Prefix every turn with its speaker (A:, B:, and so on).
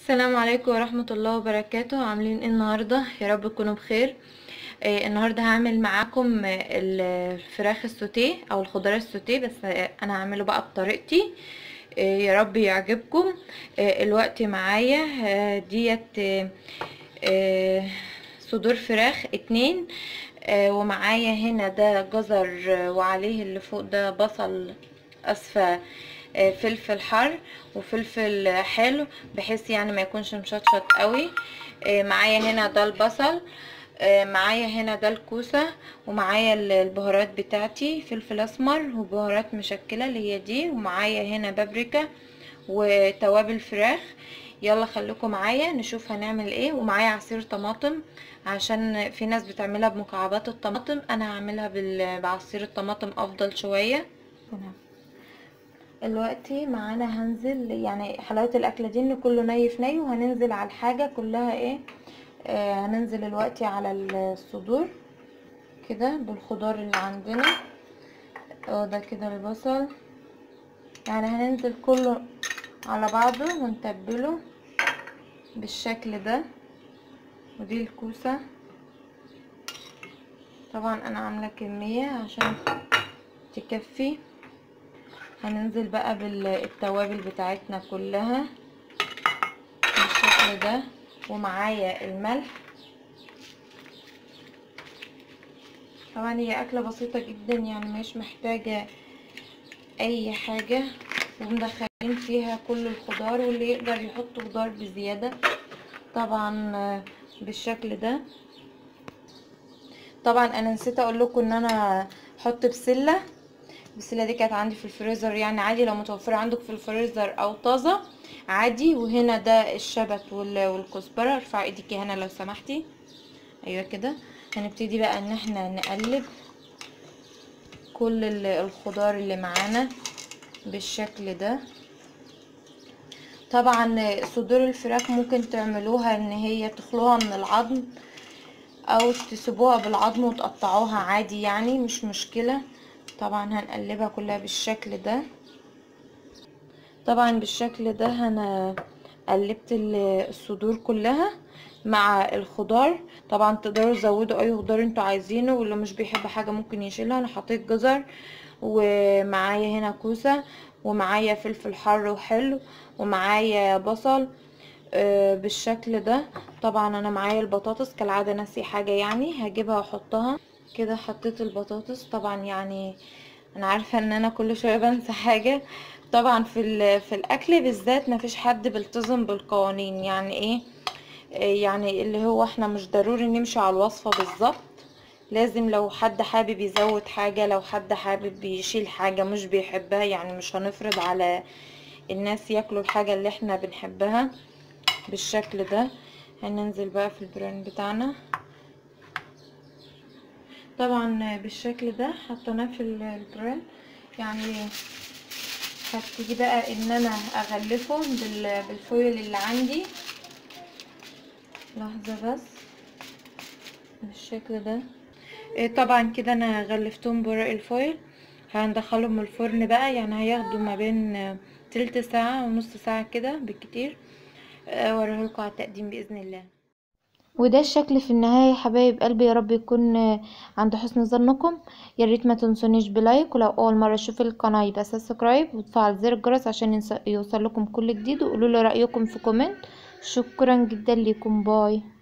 A: السلام عليكم ورحمة الله وبركاته عاملين ايه النهاردة يا رب تكونوا بخير آه النهاردة هعمل معاكم آه، الفراخ السوتيه او الخضار السوتيه بس آه انا هعمله بقى بطريقتي آه يا رب يعجبكم آه الوقت معايا آه ديت آه آه صدور فراخ اتنين آه ومعايا هنا ده جزر آه، وعليه اللي فوق ده بصل اسفة آه، فلفل حر وفلفل حلو بحيث يعني ما يكونش مشطشط قوي آه، معايا هنا ده البصل آه، معايا هنا ده الكوسة ومعايا ال- البهارات بتاعتي فلفل اسمر وبهارات مشكلة اللي هي دي ومعايا هنا بابريكا وتوابل فراخ يلا خليكم معايا نشوف هنعمل ايه ومعايا عصير طماطم عشان في ناس بتعملها بمكعبات الطماطم انا هعملها بال- بعصير الطماطم افضل شوية دلوقتي معانا هنزل يعني حلاوة الاكلة دي ان كله ني في ني وهننزل على الحاجة كلها ايه آه هننزل دلوقتي على الصدور كده بالخضار اللي عندنا اه ده كده البصل يعني هننزل كله على بعضه ونتبله بالشكل ده ودي الكوسة طبعا انا عاملة كمية عشان تكفي هننزل بقى بالتوابل بتاعتنا كلها بالشكل ده ومعايا الملح طبعا هي اكله بسيطه جدا يعني مش محتاجه اي حاجه ومدخلين فيها كل الخضار واللي يقدر يحط خضار بزياده طبعا آه، بالشكل ده طبعا انا نسيت اقول لكم ان انا احط بسله البسله دي كانت عندي في الفريزر يعني عادي لو متوفره عندك في الفريزر او طازه عادي وهنا ده الشبت وال- والكزبره ارفع ايديكي هنا لو سمحتي ايوه كده هنبتدي بقى ان احنا نقلب كل ال- الخضار اللي معانا بالشكل ده طبعا صدور الفراخ ممكن تعملوها ان هي تخلوها من العظم او تسيبوها بالعظم وتقطعوها عادي يعني مش مشكلة طبعا هنقلبها كلها بالشكل ده طبعا بالشكل ده انا قلبت ال- الصدور كلها مع الخضار طبعا تقدروا تزودوا اي خضار انتوا عايزينه واللي مش بيحب حاجه ممكن يشيلها انا حطيت جزر ومعايا هنا كوسه ومعايا فلفل حر وحلو ومعايا بصل آه، بالشكل ده طبعا انا معايا البطاطس كالعاده ناسي حاجه يعني هجيبها واحطها كده حطيت البطاطس طبعا يعني انا عارفه ان انا كل شويه بنسى حاجه طبعا في ال- في الاكل بالذات مفيش حد بيلتزم بالقوانين يعني ايه آه، يعني اللي هو احنا مش ضروري نمشي على الوصفه بالظبط لازم لو حد حابب يزود حاجه لو حد حابب يشيل حاجه مش بيحبها يعني مش هنفرض على الناس ياكلوا الحاجه اللي احنا بنحبها بالشكل ده هننزل بقى في البران بتاعنا طبعا بالشكل ده حطيناه في ال- البران يعني هبتدي بقى ان انا اغلفه بال- بالفويل اللي عندي لحظة بس بالشكل ده إيه طبعا كده انا غلفتهم بورق الفويل هندخلهم الفرن بقى يعني هياخدوا ما بين آه، تلت ساعة ونص ساعة كده بالكتير اوريهولكوا على التقديم باذن الله
B: وده الشكل في النهاية يا حبايب قلبي يا رب يكون آه، عند حسن ظنكم يا ريت ما تنسونيش بلايك ولو اول مرة تشوف القناة يبقى سبسكرايب وتفعل زر الجرس عشان يوصل لكم كل جديد وقولوا لي رأيكم في كومنت شكرا جدا لكم باي